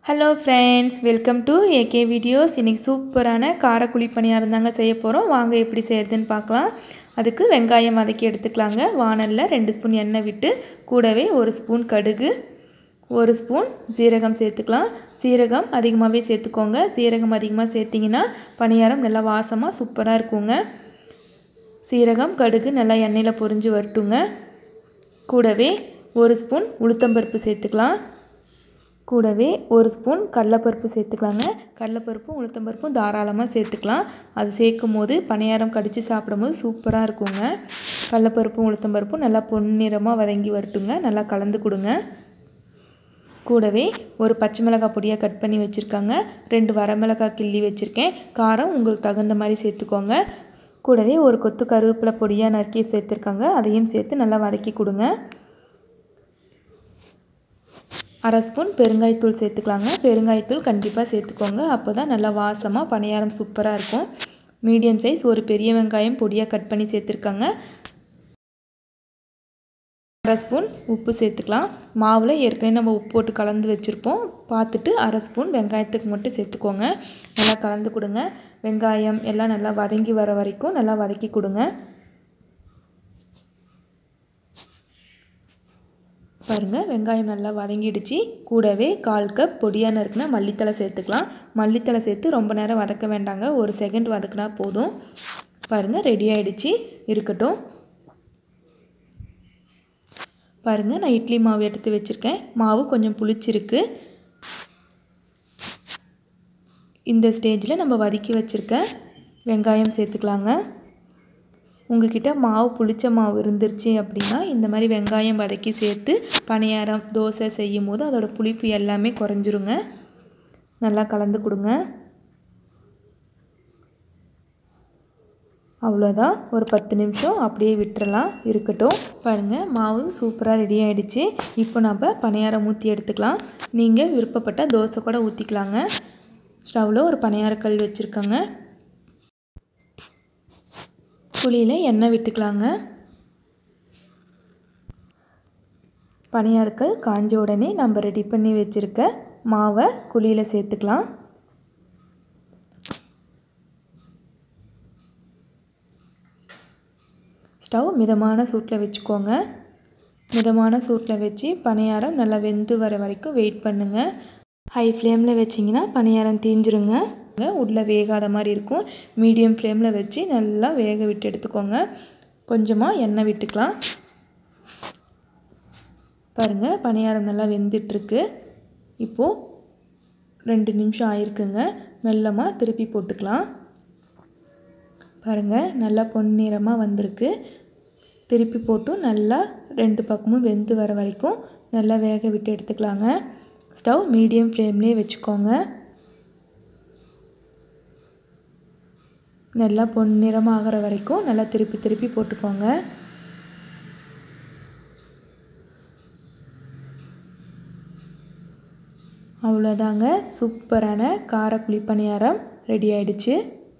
hello friends welcome to AK videos இன்றைக்கி சூப்பரான காரக்குழி பணியாரம் தாங்க செய்ய போகிறோம் வாங்க எப்படி செய்கிறதுன்னு பார்க்கலாம் அதுக்கு வெங்காயம் வதக்கி எடுத்துக்கலாங்க வானலில் ரெண்டு ஸ்பூன் எண்ணெய் விட்டு கூடவே ஒரு ஸ்பூன் கடுகு ஒரு ஸ்பூன் சீரகம் சேர்த்துக்கலாம் சீரகம் அதிகமாகவே சேர்த்துக்கோங்க சீரகம் அதிகமாக சேர்த்திங்கன்னா பணியாரம் நல்லா வாசமாக சூப்பராக இருக்குங்க சீரகம் கடுகு நல்லா எண்ணெயில் பொரிஞ்சு வரட்டுங்க கூடவே ஒரு ஸ்பூன் உளுத்தம்பருப்பு சேர்த்துக்கலாம் கூடவே ஒரு ஸ்பூன் கடலப்பருப்பு சேர்த்துக்கலாங்க கடலப்பருப்பும் உளுத்தம்பருப்பும் தாராளமாக சேர்த்துக்கலாம் அது சேர்க்கும் போது பணியாரம் கடித்து சாப்பிடும்போது சூப்பராக இருக்குங்க கடலப்பருப்பும் உளுத்தம்பருப்பும் நல்லா பொன்னிறமாக வதங்கி வரட்டுங்க நல்லா கலந்து கொடுங்க கூடவே ஒரு பச்சை மிளகாய் பொடியாக கட் பண்ணி வச்சுருக்காங்க ரெண்டு வரமிளகாய் கிள்ளி வச்சுருக்கேன் காரம் உங்களுக்கு தகுந்த மாதிரி சேர்த்துக்கோங்க கூடவே ஒரு கொத்து கருவேப்பிலை பொடியாக நறுக்கி சேர்த்துருக்காங்க அதையும் சேர்த்து நல்லா வதக்கி கொடுங்க அரை ஸ்பூன் பெருங்காயத்தூள் சேர்த்துக்கலாங்க பெருங்காயத்தூள் கண்டிப்பாக சேர்த்துக்கோங்க அப்போ தான் நல்லா வாசமாக பணியாரம் சூப்பராக இருக்கும் மீடியம் சைஸ் ஒரு பெரிய வெங்காயம் பொடியாக கட் பண்ணி சேர்த்துருக்காங்க அரை ஸ்பூன் உப்பு சேர்த்துக்கலாம் மாவில் ஏற்கனவே நம்ம உப்பு போட்டு கலந்து வச்சுருப்போம் பார்த்துட்டு அரை ஸ்பூன் வெங்காயத்துக்கு மட்டும் சேர்த்துக்கோங்க நல்லா கலந்து கொடுங்க வெங்காயம் எல்லாம் நல்லா வதங்கி வர வரைக்கும் நல்லா வதக்கி கொடுங்க பாருங்கள் வெங்காயம் நல்லா வதங்கிடுச்சு கூடவே கால் கப் பொடியான இருக்குன்னா மல்லித்தலை சேர்த்துக்கலாம் மல்லித்தலை சேர்த்து ரொம்ப நேரம் வதக்க வேண்டாங்க ஒரு செகண்ட் வதக்கினா போதும் பாருங்கள் ரெடி ஆகிடுச்சு இருக்கட்டும் பாருங்கள் நான் இட்லி மாவு எடுத்து வச்சுருக்கேன் மாவு கொஞ்சம் புளிச்சிருக்கு இந்த ஸ்டேஜில் நம்ம வதக்கி வச்சுருக்க வெங்காயம் சேர்த்துக்கலாங்க உங்ககிட்ட மாவு புளிச்ச மாவு இருந்துருச்சு அப்படின்னா இந்த மாதிரி வெங்காயம் வதக்கி சேர்த்து பணியாரம் தோசை செய்யும் போது அதோட புளிப்பு எல்லாமே குறைஞ்சிருங்க நல்லா கலந்து கொடுங்க அவ்வளோதான் ஒரு பத்து நிமிஷம் அப்படியே விட்டுறலாம் இருக்கட்டும் பாருங்கள் மாவு சூப்பராக ரெடி ஆகிடுச்சு இப்போ நம்ம பணியாரம் ஊற்றி எடுத்துக்கலாம் நீங்கள் விருப்பப்பட்ட தோசை கூட ஊற்றிக்கலாங்க ஸ்டவ்வில் ஒரு பணியாரக்கல் வச்சுருக்கோங்க குழியில் எண்ணெய் விட்டுக்கலாங்க பணியாரக்கல் காஞ்ச உடனே நம்ம ரெடி பண்ணி வச்சுருக்க மாவை குழியில் சேர்த்துக்கலாம் ஸ்டவ் மிதமான சூட்டில் வச்சுக்கோங்க மிதமான சூட்டில் வச்சு பணியாரம் நல்லா வெந்து வர வரைக்கும் வெயிட் பண்ணுங்கள் ஹை ஃப்ளேமில் வச்சிங்கன்னா பணியாரம் தீஞ்சிருங்க உள்ளே வேகாத மாதிரி இருக்கும் மீடியம் ஃப்ளேமில் வச்சு நல்லா வேக விட்டு எடுத்துக்கோங்க கொஞ்சமாக எண்ணெய் விட்டுக்கலாம் பாருங்கள் பணியாரம் நல்லா வெந்துட்டுருக்கு இப்போது ரெண்டு நிமிஷம் ஆயிருக்குங்க மெல்லமாக திருப்பி போட்டுக்கலாம் பாருங்கள் நல்லா பொன்னிறமாக வந்திருக்கு திருப்பி போட்டு நல்லா ரெண்டு பக்கமும் வெந்து வர வரைக்கும் நல்லா வேக விட்டு எடுத்துக்கலாங்க ஸ்டவ் மீடியம் ஃப்ளேம்லேயே வச்சுக்கோங்க நல்லா பொன்னிறமாக ஆகிற வரைக்கும் நல்லா திருப்பி திருப்பி போட்டுக்கோங்க அவ்வளோதாங்க சூப்பரான காரக்குழி பணியாரம் ரெடி ஆயிடுச்சு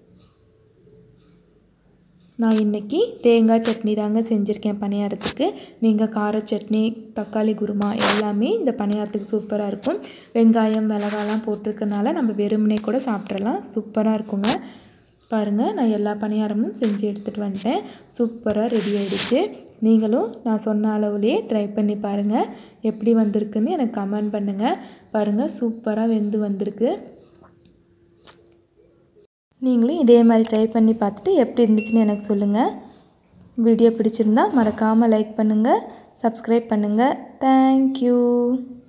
நான் இன்றைக்கி தேங்காய் சட்னி தாங்க செஞ்சுருக்கேன் பணியாரத்துக்கு நீங்கள் கார சட்னி தக்காளி குருமா எல்லாமே இந்த பணியாரத்துக்கு சூப்பராக இருக்கும் வெங்காயம் மிளகாலாம் போட்டிருக்கனால நம்ம வெறுமனே கூட சாப்பிட்றலாம் சூப்பராக இருக்குங்க பாருங்கள் நான் எல்லா பணியாரமும் செஞ்சு எடுத்துகிட்டு வந்துட்டேன் சூப்பராக ரெடி ஆகிடுச்சு நீங்களும் நான் சொன்ன அளவுலேயே ட்ரை பண்ணி பாருங்கள் எப்படி வந்திருக்குன்னு எனக்கு கமெண்ட் பண்ணுங்கள் பாருங்கள் சூப்பராக வெந்து வந்திருக்கு நீங்களும் இதே மாதிரி ட்ரை பண்ணி பார்த்துட்டு எப்படி இருந்துச்சுன்னு எனக்கு சொல்லுங்கள் வீடியோ பிடிச்சிருந்தா மறக்காமல் லைக் பண்ணுங்கள் சப்ஸ்கிரைப் பண்ணுங்கள் தேங்க்யூ